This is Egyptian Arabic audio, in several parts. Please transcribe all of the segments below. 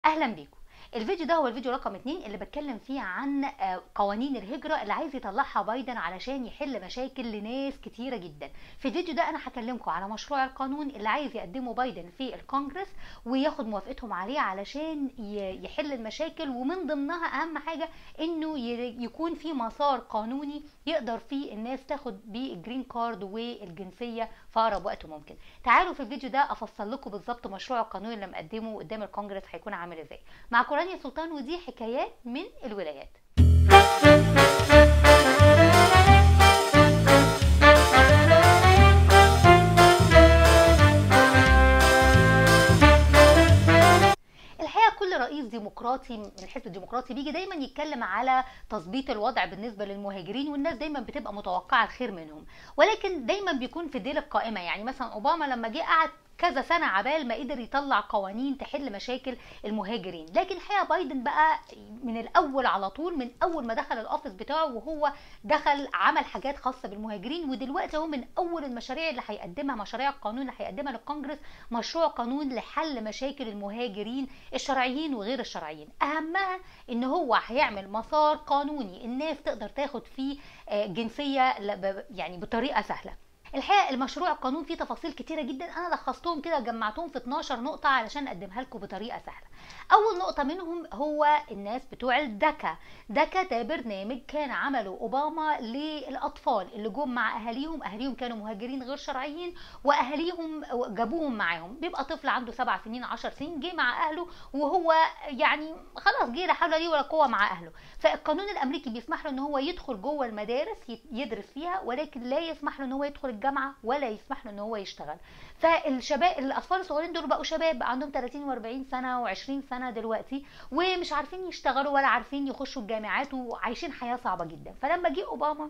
اهلا بيكم الفيديو ده هو الفيديو رقم اتنين اللي بتكلم فيه عن آه، قوانين الهجرة اللي عايز يطلعها بايدن علشان يحل مشاكل لناس كتيرة جدا في الفيديو ده انا هكلمكم على مشروع القانون اللي عايز يقدمه بايدن في الكونجرس وياخد موافقتهم عليه علشان ي- يحل المشاكل ومن ضمنها اهم حاجة انه ي- يكون في مسار قانوني يقدر فيه الناس تاخد بيه الجرين كارد والجنسية في اقرب وقت ممكن تعالوا في الفيديو ده افصل لكم بالظبط مشروع القانون اللي مقدمه قدام الكونجرس هيكون عامل ازاي مع كورانيا سلطان ودي حكايات من الولايات الحقيقه كل رئيس ديمقراطي من الحزب الديمقراطي بيجي دايما يتكلم على تظبيط الوضع بالنسبه للمهاجرين والناس دايما بتبقى متوقعه الخير منهم ولكن دايما بيكون في ديل القائمه يعني مثلا اوباما لما جه قعد كذا سنه عبال ما قدر يطلع قوانين تحل مشاكل المهاجرين لكن الحقيقه بايدن بقى من الاول على طول من اول ما دخل الاوفيس بتاعه وهو دخل عمل حاجات خاصه بالمهاجرين ودلوقتي هو من اول المشاريع اللي هيقدمها مشاريع القانون اللي هيقدمها للكونجرس مشروع قانون لحل مشاكل المهاجرين الشرعيين وغير الشرعيين اهمها ان هو هيعمل مسار قانوني الناس تقدر تاخد فيه آه، جنسيه ل- ب- يعني بطريقه سهله الحقيقه المشروع القانون فيه تفاصيل كتيره جدا انا لخصتهم كده جمعتهم في 12 نقطه علشان اقدمها لكم بطريقه سهله اول نقطه منهم هو الناس بتوع الدكا دكا ده برنامج كان عمله اوباما للاطفال اللي جم مع اهاليهم اهاليهم كانوا مهاجرين غير شرعيين واهاليهم جابوهم معاهم بيبقى طفل عنده سبع سنين عشر سنين جه مع اهله وهو يعني خلاص جه لا حول ليه ولا قوه مع اهله فالقانون الامريكي بيسمح له ان هو يدخل جوه المدارس يت- يدرس فيها ولكن لا يسمح له ان هو يدخل الجامعه ولا يسمح له ان هو يشتغل فالشباب الاطفال الصغيرين دول بقوا شباب بقى عندهم 30 و40 سنه و20 سنه دلوقتي ومش عارفين يشتغلوا ولا عارفين يخشوا الجامعات وعايشين حياه صعبه جدا فلما جه اوباما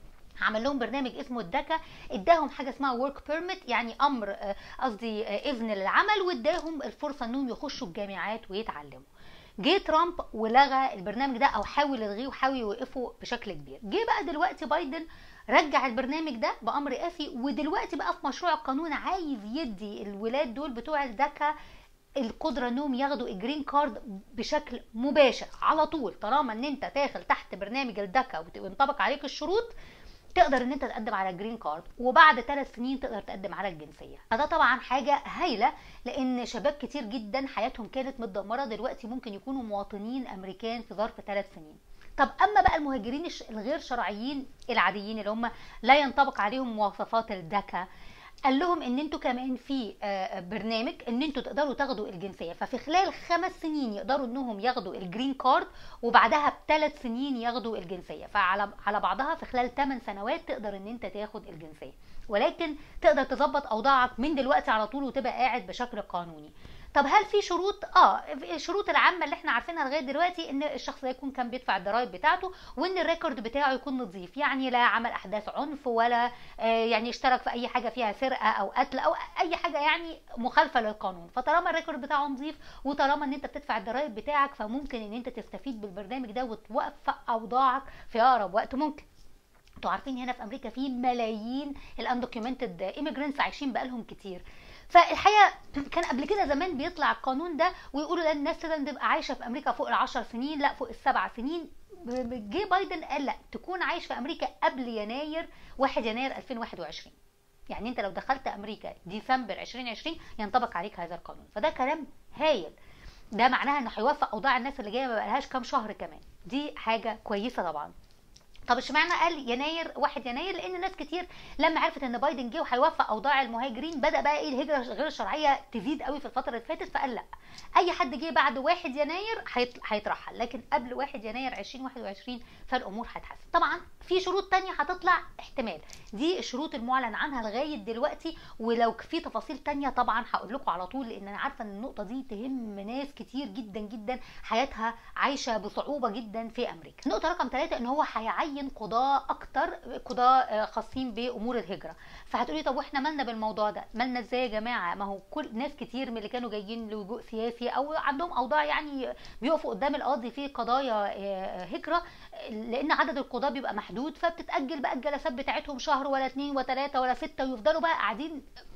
عمل لهم برنامج اسمه الدكا اداهم حاجه اسمها ورك بيرميت يعني امر آه، قصدي آه، اذن للعمل واداهم الفرصه انهم يخشوا الجامعات ويتعلموا جه ترامب ولغى البرنامج ده او حاول يلغيه وحاول يوقفه بشكل كبير جه بقى دلوقتي بايدن رجع البرنامج ده بامر قاسي ودلوقتي بقى في مشروع القانون عايز يدي الولاد دول بتوع الدكا القدره انهم ياخدوا الجرين كارد بشكل مباشر على طول طالما ان انت داخل تحت برنامج الدكا وت- وينطبق عليك الشروط تقدر ان انت تقدم على جرين كارد وبعد ثلاث سنين تقدر تقدم على الجنسيه فده طبعا حاجه هايله لان شباب كتير جدا حياتهم كانت متدمره دلوقتي ممكن يكونوا مواطنين امريكان في ظرف ثلاث سنين طب اما بقى المهاجرين الش- الغير شرعيين العاديين اللي هم لا ينطبق عليهم مواصفات الدكا قال لهم ان انتوا كمان في آه، برنامج ان انتوا تقدروا تاخدوا الجنسيه ففي خلال خمس سنين يقدروا انهم ياخدوا الجرين كارد وبعدها بثلاث سنين ياخدوا الجنسيه فعلى على بعضها في خلال 8 سنوات تقدر ان انت تاخد الجنسيه ولكن تقدر تظبط اوضاعك من دلوقتي على طول وتبقى قاعد بشكل قانوني طب هل في شروط اه الشروط العامه اللي احنا عارفينها لغايه دلوقتي ان الشخص ده يكون كان بيدفع الضرائب بتاعته وان الريكورد بتاعه يكون نظيف يعني لا عمل احداث عنف ولا آه يعني اشترك في اي حاجه فيها سرقه او قتل او اي حاجه يعني مخالفه للقانون فطالما الريكورد بتاعه نظيف وطالما ان انت بتدفع الضرائب بتاعك فممكن ان انت تستفيد بالبرنامج ده وتوفق اوضاعك في اقرب وقت ممكن انتوا عارفين هنا في امريكا في ملايين الاندوكيومنتد ايميجرانتس عايشين بقالهم كتير فالحقيقه كان قبل كده زمان بيطلع القانون ده ويقولوا ده الناس لازم تبقى عايشه في امريكا فوق العشر سنين لا فوق السبع سنين ب- ب- جه بايدن قال لا تكون عايش في امريكا قبل يناير 1 يناير 2021 يعني انت لو دخلت امريكا ديسمبر 2020 ينطبق عليك هذا القانون فده كلام هايل ده معناها انه هيوفق اوضاع الناس اللي جايه ما بقالهاش كام شهر كمان دي حاجه كويسه طبعا طب اشمعنى قال يناير 1 يناير لان ناس كتير لما عرفت ان بايدن جه وهيوفق اوضاع المهاجرين بدا بقى ايه الهجره غير الشرعيه تزيد قوي في الفتره اللي فاتت فقال لا اي حد جه بعد 1 يناير هيط- هيترحل لكن قبل 1 يناير 2021 فالامور هتحسن طبعا في شروط تانية هتطلع احتمال دي الشروط المعلن عنها لغايه دلوقتي ولو في تفاصيل تانية طبعا هقول لكم على طول لان انا عارفه ان النقطه دي تهم ناس كتير جدا جدا حياتها عايشه بصعوبه جدا في امريكا النقطه رقم ثلاثة ان هو هيعين قضاء اكتر قضاء آه، خاصين بامور الهجره فهتقولي طب واحنا مالنا بالموضوع ده مالنا ازاي يا جماعه ما هو كل ناس كتير من اللي كانوا جايين لجوء سياسي او عندهم اوضاع يعني بيقفوا قدام القاضي في قضايا آه، هجره لان عدد القضاه بيبقى محدود فبتتاجل بقى الجلسات بتاعتهم شهر ولا اتنين وتلاته ولا سته ويفضلوا بقى قاعدين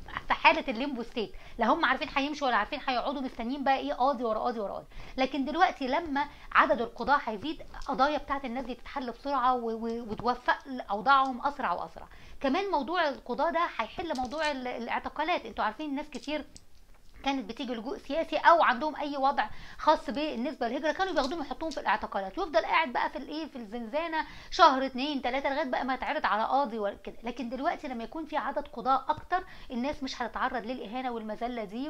في حاله الليمبو ستيت لا هم عارفين هيمشوا ولا عارفين هيقعدوا مستنيين بقى ايه قاضي ورا قاضي ورا قاضي لكن دلوقتي لما عدد القضاة هيزيد قضايا بتاعت الناس دي تتحل بسرعه و- و- وتوفق اوضاعهم اسرع واسرع كمان موضوع القضاة ده هيحل موضوع ال- الاعتقالات انتوا عارفين ناس كتير كانت بتيجي لجوء سياسي او عندهم اي وضع خاص بالنسبه للهجره كانوا بياخدوهم يحطوهم في الاعتقالات ويفضل قاعد بقى في الايه في الزنزانه شهر اتنين تلاته لغايه بقى ما يتعرض على قاضي وكده لكن دلوقتي لما يكون في عدد قضاة اكتر الناس مش هتتعرض للاهانه والمذله دي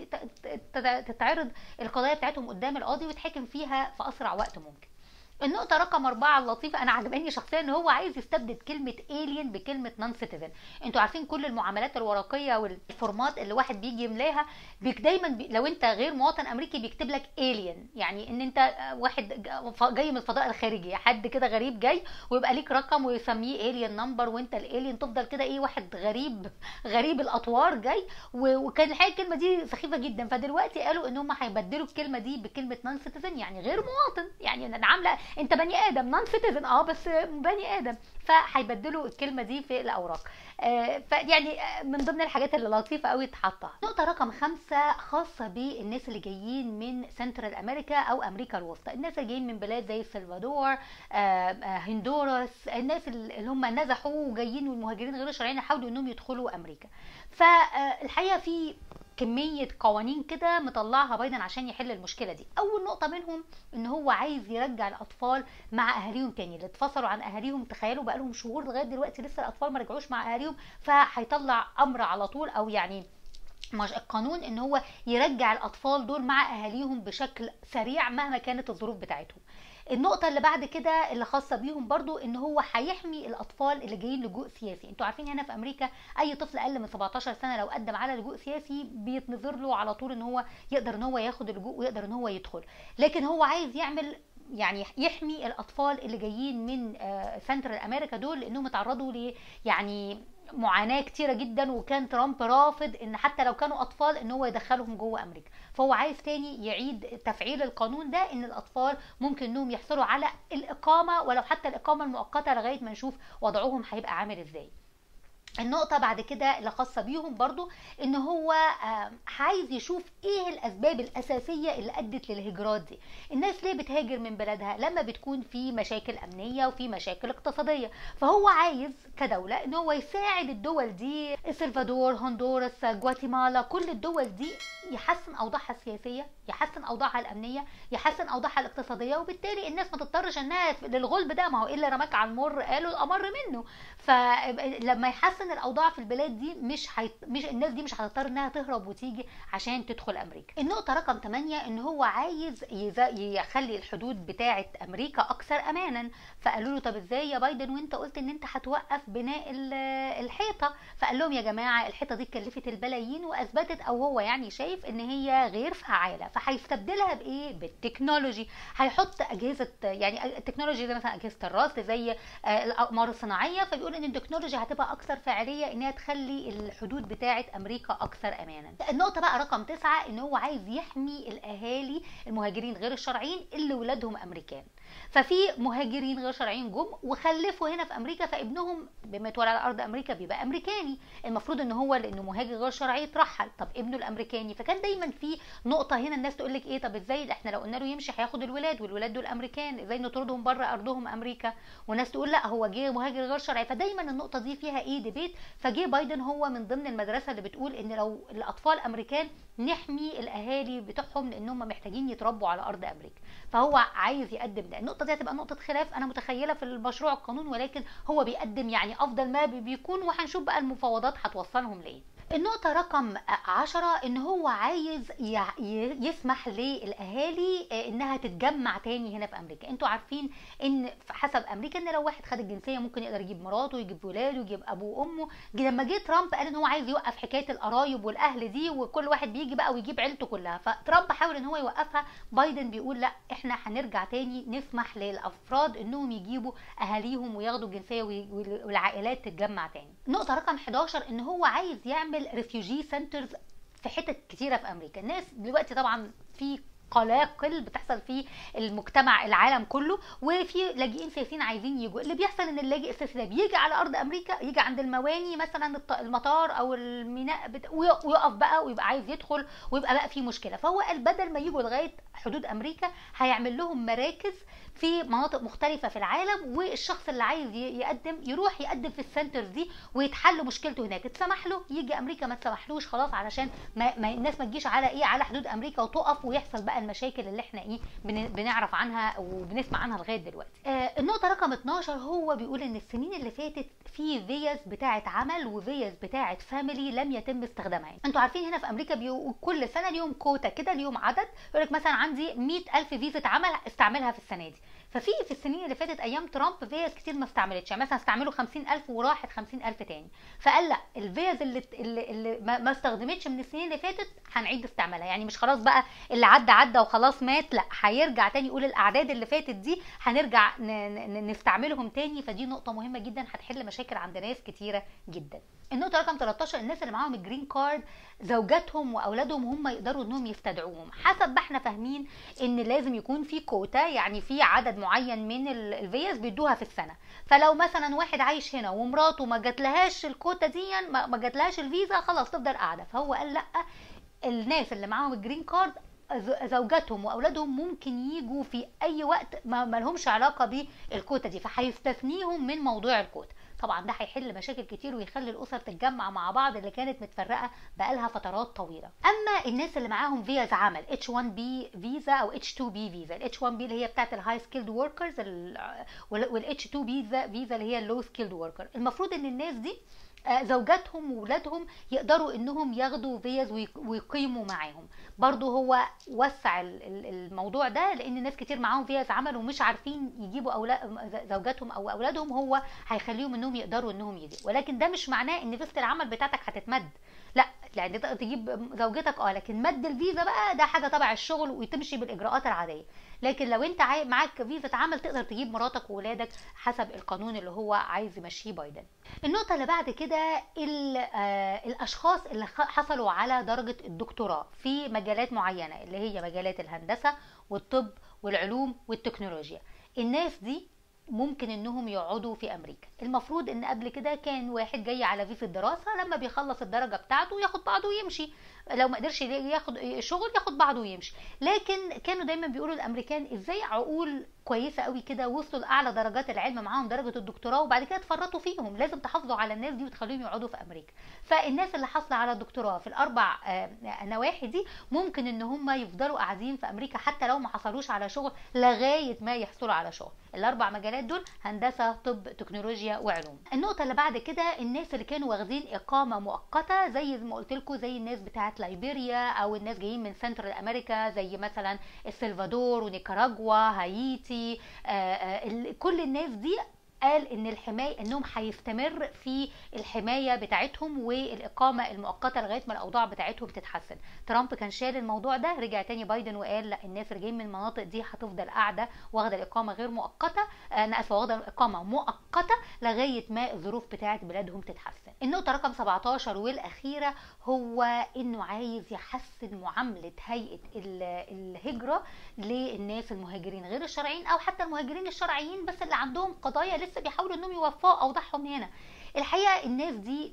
وتتعرض القضايا بتاعتهم قدام القاضي ويتحكم فيها في اسرع وقت ممكن النقطة رقم أربعة اللطيفة أنا عجباني شخصيا إن هو عايز يستبدل كلمة alien بكلمة نون سيتيزن، أنتوا عارفين كل المعاملات الورقية والفورمات اللي واحد بيجي يملاها بيك دايما بي لو أنت غير مواطن أمريكي بيكتب لك alien يعني إن أنت آه، واحد ج- ف- جاي من الفضاء الخارجي حد كده غريب جاي ويبقى ليك رقم ويسميه alien نمبر وأنت الالين تفضل كده إيه واحد غريب غريب الأطوار جاي و- وكان الحقيقة الكلمة دي سخيفة جدا فدلوقتي قالوا إن هم هيبدلوا الكلمة دي بكلمة نون سيتيزن يعني غير مواطن يعني أنا عاملة انت بني ادم نون سيتيزن اه بس بني ادم فهيبدلوا الكلمه دي في الاوراق آه فيعني آه، من ضمن الحاجات اللي لطيفه قوي اتحطها نقطه رقم خمسة خاصه بالناس اللي جايين من سنترال امريكا او امريكا الوسطى الناس اللي جايين من بلاد زي السلفادور آه آه هندوراس الناس اللي هم نزحوا وجايين والمهاجرين غير الشرعيين يحاولوا انهم يدخلوا امريكا فالحقيقه في كمية قوانين كده مطلعها بايدن عشان يحل المشكلة دي أول نقطة منهم إن هو عايز يرجع الأطفال مع أهاليهم تاني اللي اتفصلوا عن أهاليهم تخيلوا بقالهم شهور لغاية دلوقتي لسه الأطفال ما رجعوش مع أهاليهم فهيطلع أمر على طول أو يعني مش القانون ان هو يرجع الاطفال دول مع اهاليهم بشكل سريع مهما كانت الظروف بتاعتهم النقطة اللي بعد كده اللي خاصة بيهم برضو ان هو هيحمي الاطفال اللي جايين لجوء سياسي انتوا عارفين هنا في امريكا اي طفل اقل من 17 سنة لو قدم على لجوء سياسي بيتنظر له على طول ان هو يقدر ان هو ياخد اللجوء ويقدر ان هو يدخل لكن هو عايز يعمل يعني يحمي الاطفال اللي جايين من آه، سنترال امريكا دول لانهم اتعرضوا ل يعني معاناه كتيره جدا وكان ترامب رافض ان حتى لو كانوا اطفال ان هو يدخلهم جوه امريكا فهو عايز تاني يعيد تفعيل القانون ده ان الاطفال ممكن انهم يحصلوا على الاقامه ولو حتى الاقامه المؤقته لغايه ما نشوف وضعهم هيبقى عامل ازاي النقطة بعد كده اللي خاصة بيهم برضو ان هو آه، عايز يشوف ايه الاسباب الاساسية اللي ادت للهجرات دي الناس ليه بتهاجر من بلدها لما بتكون في مشاكل امنية وفي مشاكل اقتصادية فهو عايز كدولة ان هو يساعد الدول دي السلفادور هندوراس جواتيمالا كل الدول دي يحسن اوضاعها السياسية يحسن اوضاعها الامنية يحسن اوضاعها الاقتصادية وبالتالي الناس ما تضطرش انها للغلب ده ما هو الا رماك على المر قالوا الامر منه فلما يحسن الاوضاع في البلاد دي مش حي... مش الناس دي مش هتضطر انها تهرب وتيجي عشان تدخل امريكا النقطه رقم 8 ان هو عايز يز... يخلي الحدود بتاعه امريكا اكثر امانا فقالوا له طب ازاي يا بايدن وانت قلت ان انت هتوقف بناء ال- الحيطه فقال لهم يا جماعه الحيطه دي اتكلفت البلايين واثبتت او هو يعني شايف ان هي غير فعاله فهيستبدلها بايه بالتكنولوجي هيحط اجهزه يعني التكنولوجي زي مثلا اجهزه الرصد زي آه، الاقمار الصناعيه فبيقول ان التكنولوجيا هتبقى اكثر فاعليه انها تخلي الحدود بتاعه امريكا اكثر امانا النقطه بقى رقم تسعة ان هو عايز يحمي الاهالي المهاجرين غير الشرعيين اللي ولادهم امريكان ففي مهاجرين غير شرعيين جم وخلفوا هنا في امريكا فابنهم بما اتولد على ارض امريكا بيبقى امريكاني المفروض ان هو لانه مهاجر غير شرعي يترحل طب ابنه الامريكاني فكان دايما في نقطه هنا الناس تقول لك ايه طب ازاي احنا لو قلنا له يمشي هياخد الولاد والولاد دول امريكان ازاي نطردهم بره ارضهم امريكا وناس تقول لا هو جه مهاجر غير شرعي فدايما النقطه دي فيها ايه ديبيت فجه بايدن هو من ضمن المدرسه اللي بتقول ان لو الاطفال امريكان نحمي الاهالي بتوعهم لانهم محتاجين يتربوا على ارض امريكا فهو عايز يقدم ده النقطه دي هتبقى نقطه خلاف انا متخيله في المشروع القانون ولكن هو بيقدم يعني افضل ما بيكون وهنشوف بقى المفاوضات هتوصلهم لايه النقطة رقم عشرة ان هو عايز يع- ي- يسمح للاهالي انها تتجمع تاني هنا في امريكا انتوا عارفين ان في حسب امريكا ان لو واحد خد الجنسية ممكن يقدر يجيب مراته يجيب ولاده يجيب ابوه وامه لما جه ترامب قال ان هو عايز يوقف حكاية القرايب والاهل دي وكل واحد بيجي بقى ويجيب عيلته كلها فترامب حاول ان هو يوقفها بايدن بيقول لا احنا هنرجع تاني نسمح للافراد انهم يجيبوا اهاليهم وياخدوا الجنسيه وي- والعائلات تتجمع تاني نقطه رقم 11 ان هو عايز يعمل ريفيوجي سنترز في حتت كتيره في امريكا الناس دلوقتي طبعا في قلاقل بتحصل في المجتمع العالم كله وفي لاجئين سياسيين عايزين يجوا اللي بيحصل ان اللاجئ السياسي ده بيجي على ارض امريكا يجي عند المواني مثلا الط- المطار او الميناء بت... وي- ويقف بقى ويبقى عايز يدخل ويبقى بقى في مشكله فهو قال بدل ما يجوا لغايه حدود امريكا هيعمل لهم مراكز في مناطق مختلفه في العالم والشخص اللي عايز ي- يقدم يروح يقدم في السنترز دي ويتحل مشكلته هناك اتسمح له يجي امريكا ما تسمحلوش خلاص علشان ما, ما الناس ما تجيش على ايه على حدود امريكا وتقف ويحصل بقى المشاكل اللي احنا ايه بن- بنعرف عنها وبنسمع عنها لغايه دلوقتي آه النقطه رقم 12 هو بيقول ان السنين اللي فاتت في فيز بتاعه عمل وفيز بتاعه فاميلي لم يتم استخدامها انتوا عارفين هنا في امريكا بيو كل سنه ليهم كوتا كده ليهم عدد يقول لك مثلا عندي 100000 فيزا عمل استعملها في السنه دي ففي في السنين اللي فاتت ايام ترامب فيز كتير ما استعملتش يعني مثلا استعملوا 50000 وراحت 50000 تاني فقال لا الفيز اللي اللي, اللي ما ما استخدمتش من السنين اللي فاتت هنعيد استعمالها يعني مش خلاص بقى اللي عدى عدى وخلاص مات لا هيرجع تاني يقول الاعداد اللي فاتت دي هنرجع ن- ن- نستعملهم تاني فدي نقطه مهمه جدا هتحل مشاكل عند ناس كتيره جدا النقطة رقم 13 الناس اللي معاهم الجرين كارد زوجاتهم واولادهم هم يقدروا انهم يستدعوهم حسب ما احنا فاهمين ان لازم يكون في كوتا يعني في عدد معين من ال- الفيز بيدوها في السنة فلو مثلا واحد عايش هنا ومراته ما جاتلهاش الكوتا دي ما ما جاتلهاش الفيزا خلاص تفضل قاعدة فهو قال لا الناس اللي معاهم الجرين كارد ز- زوجاتهم واولادهم ممكن يجوا في اي وقت ما ما لهمش علاقه بالكوتا دي فهيستثنيهم من موضوع الكوتا طبعا ده هيحل مشاكل كتير ويخلي الاسر تتجمع مع بعض اللي كانت متفرقه بقالها فترات طويله اما الناس اللي معاهم فيز عمل H1B فيزا او H2B فيزا ال H1B اللي هي بتاعت الهاي سكيلد وركرز وال H2B فيزا فيزا اللي هي اللو سكيلد وركر المفروض ان الناس دي آه، زوجاتهم وولادهم يقدروا انهم ياخدوا فيز ويق- ويقيموا معاهم برضو هو وسع ال- ال- الموضوع ده لان ناس كتير معاهم فيز عمل ومش عارفين يجيبوا أولا زوجاتهم او اولادهم هو هيخليهم انهم يقدروا انهم يجي ولكن ده مش معناه ان فيزة العمل بتاعتك هتتمد لا يعني تقدر تجيب زوجتك اه لكن مد الفيزا بقى ده حاجه تبع الشغل وتمشي بالاجراءات العاديه لكن لو انت عاي- معاك فيزا عمل تقدر تجيب مراتك وولادك حسب القانون اللي هو عايز يمشيه بايدن النقطه اللي بعد كده ال- آه، الاشخاص اللي خ- حصلوا على درجه الدكتوراه في مجالات معينه اللي هي مجالات الهندسه والطب والعلوم والتكنولوجيا الناس دي ممكن انهم يقعدوا في امريكا المفروض ان قبل كده كان واحد جاي على فيزا الدراسه لما بيخلص الدرجه بتاعته ياخد بعضه ويمشي لو ما قدرش ياخد شغل ياخد بعضه ويمشي لكن كانوا دايما بيقولوا الامريكان ازاي عقول كويسه قوي كده وصلوا لاعلى درجات العلم معاهم درجه الدكتوراه وبعد كده اتفرطوا فيهم لازم تحافظوا على الناس دي وتخليهم يقعدوا في امريكا فالناس اللي حاصله على الدكتوراه في الاربع آه، نواحي دي ممكن ان هم يفضلوا قاعدين في امريكا حتى لو ما حصلوش على شغل لغايه ما يحصلوا على شغل الاربع مجالات دول هندسه طب تكنولوجيا وعلوم النقطه اللي بعد كده الناس اللي كانوا واخدين اقامه مؤقته زي ما قلت لكم زي الناس بتاعت ليبيريا او الناس جايين من سنترال امريكا زي مثلا السلفادور ونيكاراجوا هايتي آه، آه، ال- كل الناس دي قال ان الحمايه انهم هيستمر في الحمايه بتاعتهم والاقامه المؤقته لغايه ما الاوضاع بتاعتهم تتحسن ترامب كان شال الموضوع ده رجع تاني بايدن وقال لا الناس اللي جايين من المناطق دي هتفضل قاعده واخده الاقامه غير مؤقته آه، انا اسفه واخده الاقامه مؤقته لغايه ما الظروف بتاعت بلادهم تتحسن النقطه رقم 17 والاخيره هو انه عايز يحسن معامله هيئه ال- الهجره للناس المهاجرين غير الشرعيين او حتى المهاجرين الشرعيين بس اللي عندهم قضايا لسه بيحاولوا انهم يوفقوا اوضاعهم هنا الحقيقه الناس دي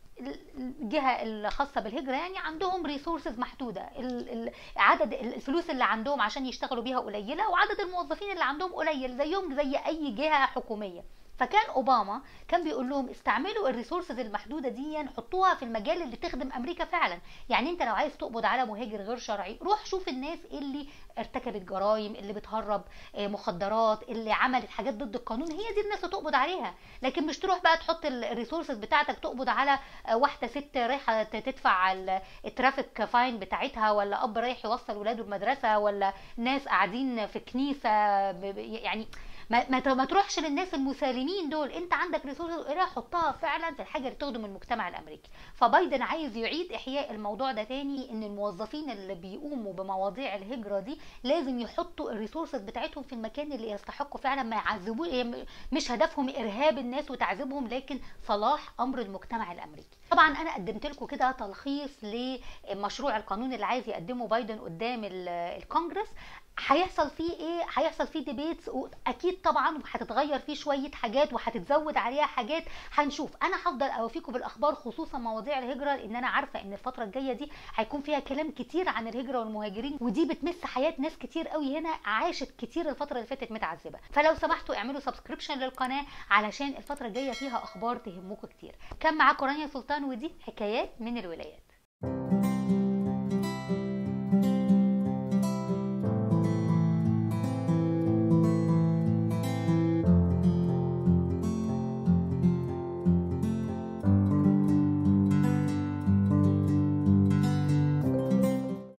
الجهه الخاصه بالهجره يعني عندهم ريسورسز محدوده ال- ال- عدد الفلوس اللي عندهم عشان يشتغلوا بيها قليله وعدد الموظفين اللي عندهم قليل زيهم زي اي جهه حكوميه فكان اوباما كان بيقول لهم استعملوا الريسورسز المحدوده دي حطوها في المجال اللي تخدم امريكا فعلا يعني انت لو عايز تقبض على مهاجر غير شرعي روح شوف الناس اللي ارتكبت جرائم اللي بتهرب آه، مخدرات اللي عملت حاجات ضد القانون هي دي الناس اللي تقبض عليها لكن مش تروح بقى تحط الريسورسز بتاعتك تقبض على آه، واحده ست رايحه ت- تدفع ال- الترافيك فاين بتاعتها ولا اب رايح يوصل ولاده المدرسه ولا ناس قاعدين في كنيسه ب- ب- يعني ما, ما ت- ما تروحش للناس المسالمين دول انت عندك ريسورسز حطها فعلا في الحاجه اللي تخدم المجتمع الامريكي فبايدن عايز يعيد احياء الموضوع ده تاني ان الموظفين اللي بيقوموا بمواضيع الهجره دي لازم يحطوا الريسورسز بتاعتهم في المكان اللي يستحقوا فعلا ما يعذبوا مش هدفهم ارهاب الناس وتعذيبهم لكن صلاح امر المجتمع الامريكي طبعا انا قدمت لكم كده تلخيص لمشروع القانون اللي عايز يقدمه بايدن قدام الكونجرس هيحصل فيه ايه هيحصل فيه ديبيتس اكيد طبعا هتتغير فيه شويه حاجات وهتتزود عليها حاجات هنشوف انا هفضل اوفيكم بالاخبار خصوصا مواضيع الهجره لان انا عارفه ان الفتره الجايه دي هيكون فيها كلام كتير عن الهجره والمهاجرين ودي بتمس حياه ناس كتير قوي هنا عاشت كتير الفتره اللي فاتت متعذبه فلو سمحتوا اعملوا سبسكريبشن للقناه علشان الفتره الجايه فيها اخبار تهمكم كتير كان معاكم رانيا سلطان ودي حكايات من الولايات